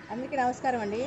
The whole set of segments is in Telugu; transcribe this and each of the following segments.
అందరికీ నమస్కారం అండి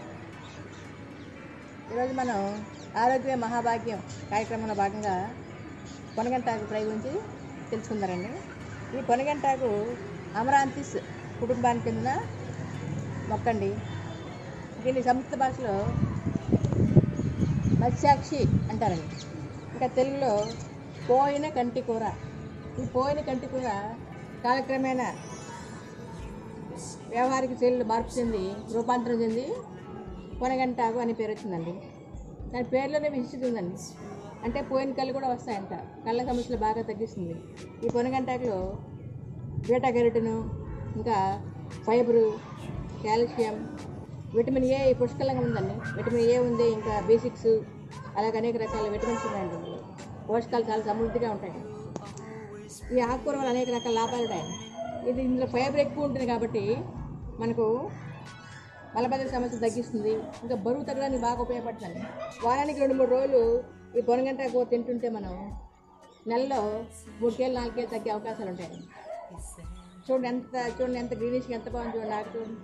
ఈరోజు మనం ఆరోగ్య మహాభాగ్యం కార్యక్రమంలో భాగంగా పొనగంటాకు ఫ్రై గురించి తెలుసుకుందారండి ఈ పొనగంటాకు అమరాంతిస్ కుటుంబానికి చెందిన మొక్కండి దీన్ని సంస్కృత భాషలో మత్స్యాక్షి అంటారండి ఇంకా తెలుగులో పోయిన కంటి కూర ఈ పోయిన కంటి కూర కాలక్రమేణా వ్యవహారిక శైలిలో మార్పు చెంది రూపాంతరం చెంది కొనగంటాకు అని పేరు వచ్చిందండి దాని పేరులోనే విశిష్టత ఉందండి అంటే పోయిన కళ్ళు కూడా వస్తాయంట కళ్ళ సమస్యలు బాగా తగ్గిస్తుంది ఈ పొనగంటాకులో బీటా కెరటిను ఇంకా ఫైబరు కాల్షియం విటమిన్ ఏ పుష్కలంగా ఉందండి విటమిన్ ఏ ఉంది ఇంకా బి సిక్స్ అలాగే అనేక రకాల విటమిన్స్ ఉన్నాయండి ఇందులో పోషకాలు చాలా సమృద్ధిగా ఉంటాయి ఈ ఆకుకూర వల్ల అనేక రకాల లాభాలు ఉంటాయి ఇది ఇందులో ఫైబర్ ఎక్కువ ఉంటుంది కాబట్టి మనకు మలబద్ధక సమస్య తగ్గిస్తుంది ఇంకా బరువు తగ్గడానికి బాగా ఉపయోగపడుతుంది వారానికి రెండు మూడు రోజులు ఈ పొనగంట కూర తింటుంటే మనం నెలలో మూడు కేలు నాలుగు కేలు తగ్గే అవకాశాలు ఉంటాయి చూడండి ఎంత చూడండి ఎంత గ్రీనిష్గా ఎంత బాగుంది చూడండి ఆకు చూడండి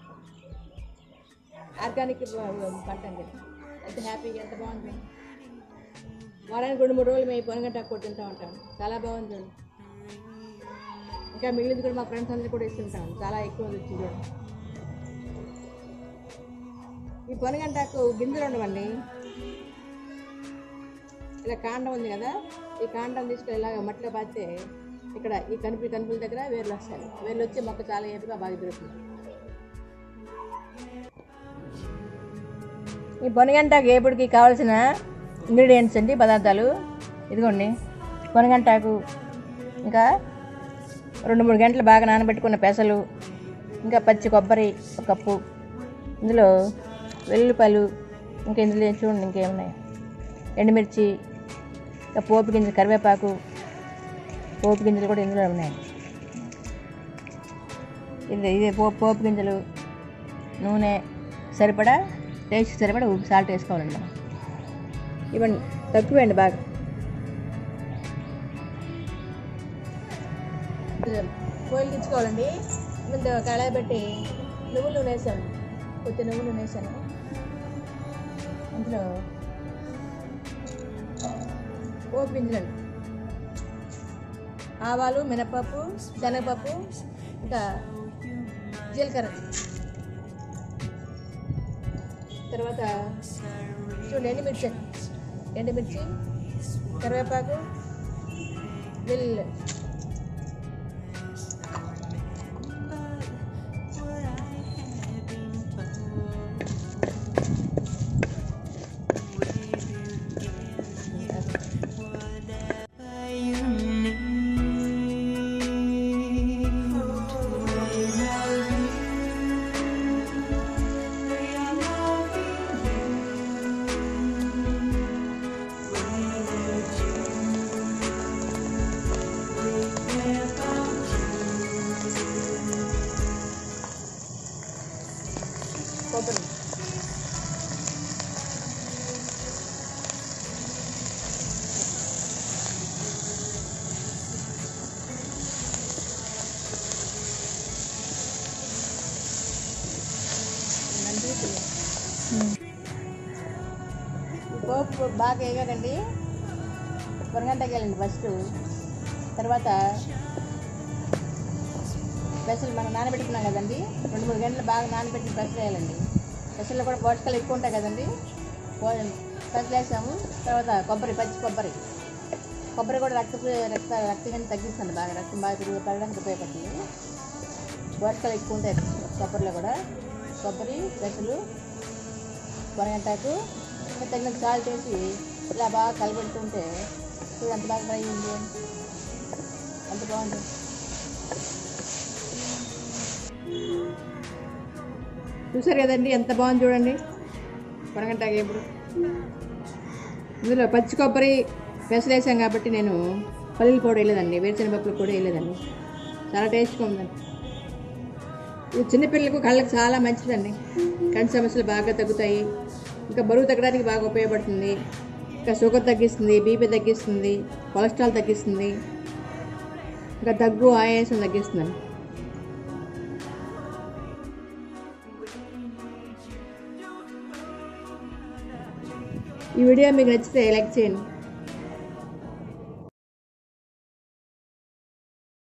ఆర్గానిక్ పంట అండి ఎంత హ్యాపీగా ఎంత బాగుంది వారానికి రెండు మూడు రోజులు మేము పొనగంట కూర తింటూ ఉంటాం చాలా బాగుంది చూడండి ఇంకా మిగిలింది కూడా మా ఫ్రెండ్స్ అందరూ కూడా ఇస్తుంటాం చాలా ఎక్కువ ఉంది వచ్చింది చూడండి ఈ పొనగంటాకు గింజలు ఉండవండి ఇలా కాండం ఉంది కదా ఈ కాండం తీసుకొని ఇలాగ మట్టిలో పాతే ఇక్కడ ఈ కనుపు కనుపుల దగ్గర వేర్లు వస్తాయి వేర్లు వచ్చి మొక్క చాలా ఏపుగా బాగా పెరుగుతుంది ఈ పొనగంటాకు ఏపుడికి కావాల్సిన ఇంగ్రీడియంట్స్ అండి పదార్థాలు ఇదిగోండి పొనగంటాకు ఇంకా రెండు మూడు గంటలు బాగా నానబెట్టుకున్న పెసలు ఇంకా పచ్చి కొబ్బరి ఒక కప్పు ఇందులో వెల్లుల్లిపాయలు ఇంకా ఇందులో చూడండి ఇంకేమున్నాయి ఎండుమిర్చి ఇంకా పోపు గింజలు కరివేపాకు పోపు గింజలు కూడా ఇందులో ఉన్నాయి ఇది ఇది పోపు పోపు గింజలు నూనె సరిపడా టేస్ట్ సరిపడా ఉప్పు సాల్ట్ వేసుకోవాలండి మనం ఇవ్వండి తక్కువేయండి బాగా కోయిలు తెచ్చుకోవాలండి ముందు కళాయి పెట్టి నువ్వులు నూనె వేసాను కొద్దిగా నువ్వులు నూనె వేసాను అందులో పోపు గింజలు ఆవాలు మినపప్పు శనగపప్పు ఇంకా జీలకర్ర తర్వాత చూడండి ఎండుమిర్చి ఎండుమిర్చి కరివేపాకు వెల్లుల్లి కొబ్బరి ఈ పోపు బాగా వేగాకండి పొరగంటకి వెళ్ళండి ఫస్ట్ తర్వాత పెసలు మనం నానబెట్టుకున్నాం కదండి రెండు మూడు గంటలు బాగా నానబెట్టిన పెసలు వేయాలండి పెసల్లో కూడా పోషకాలు ఎక్కువ ఉంటాయి కదండి పో పెసలు వేసాము తర్వాత కొబ్బరి పచ్చి కొబ్బరి కొబ్బరి కూడా రక్త రక్త రక్తగాన్ని తగ్గిస్తుంది బాగా రక్తం బాగా తిరిగి పెరగడానికి ఉపయోగపడుతుంది పోషకాలు ఎక్కువ ఉంటాయి కొబ్బరిలో కూడా కొబ్బరి పెసలు పొరగంటాకు ఇంకా తగినంత సాల్ట్ వేసి ఇలా బాగా కలిపెడుతుంటే చూడు ఎంత బాగా ఫ్రై అయింది ఎంత బాగుంది చూసారు కదండి ఎంత బాగుంది చూడండి పొరగంటాకు ఎప్పుడు ఇందులో పచ్చి కొబ్బరి పెసలు వేసాం కాబట్టి నేను పల్లీలు కూడా వేయలేదండి వేరుశనగపప్పులు కూడా వేయలేదండి చాలా టేస్ట్గా ఉందండి ఇది చిన్నపిల్లలకు కళ్ళకి చాలా మంచిదండి కంటి సమస్యలు బాగా తగ్గుతాయి ఇంకా బరువు తగ్గడానికి బాగా ఉపయోగపడుతుంది ఇంకా షుగర్ తగ్గిస్తుంది బీపీ తగ్గిస్తుంది కొలెస్ట్రాల్ తగ్గిస్తుంది ఇంకా దగ్గు ఆయాసం తగ్గిస్తుందండి ఈ వీడియో మీకు నచ్చితే లైక్ చేయండి